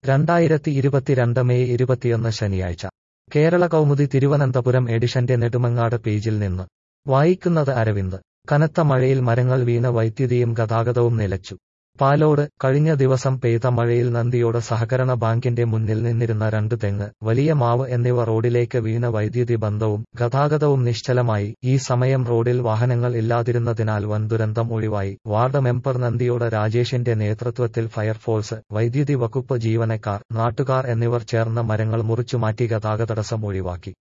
രണ്ടായിരത്തി ഇരുപത്തിരണ്ട് മെയ് ഇരുപത്തിയൊന്ന് ശനിയാഴ്ച കേരള കൗമുദി തിരുവനന്തപുരം എഡിഷന്റെ നെടുമങ്ങാട് പേജിൽ നിന്ന് വായിക്കുന്നത് അരവിന്ദ് കനത്ത മഴയിൽ മരങ്ങൾ വീണ് വൈദ്യുതിയും ഗതാഗതവും നിലച്ചു പാലോട് കഴിഞ്ഞ ദിവസം പെയ്ത മഴയിൽ നന്ദിയോട് സഹകരണ ബാങ്കിന്റെ മുന്നിൽ നിന്നിരുന്ന രണ്ട് തെങ്ങ് വലിയ മാവ് എന്നിവ റോഡിലേക്ക് വീണ് വൈദ്യുതി ബന്ധവും ഗതാഗതവും നിശ്ചലമായി ഈ സമയം റോഡിൽ വാഹനങ്ങൾ ഇല്ലാതിരുന്നതിനാൽ വൻ ദുരന്തം ഒഴിവായി വാർഡ് മെമ്പർ നന്ദിയോട് രാജേഷിന്റെ നേതൃത്വത്തിൽ ഫയർഫോഴ്സ് വൈദ്യുതി വകുപ്പ് ജീവനക്കാർ നാട്ടുകാർ എന്നിവർ ചേർന്ന് മരങ്ങൾ മുറിച്ചുമാറ്റി ഗതാഗതടസ്സം ഒഴിവാക്കി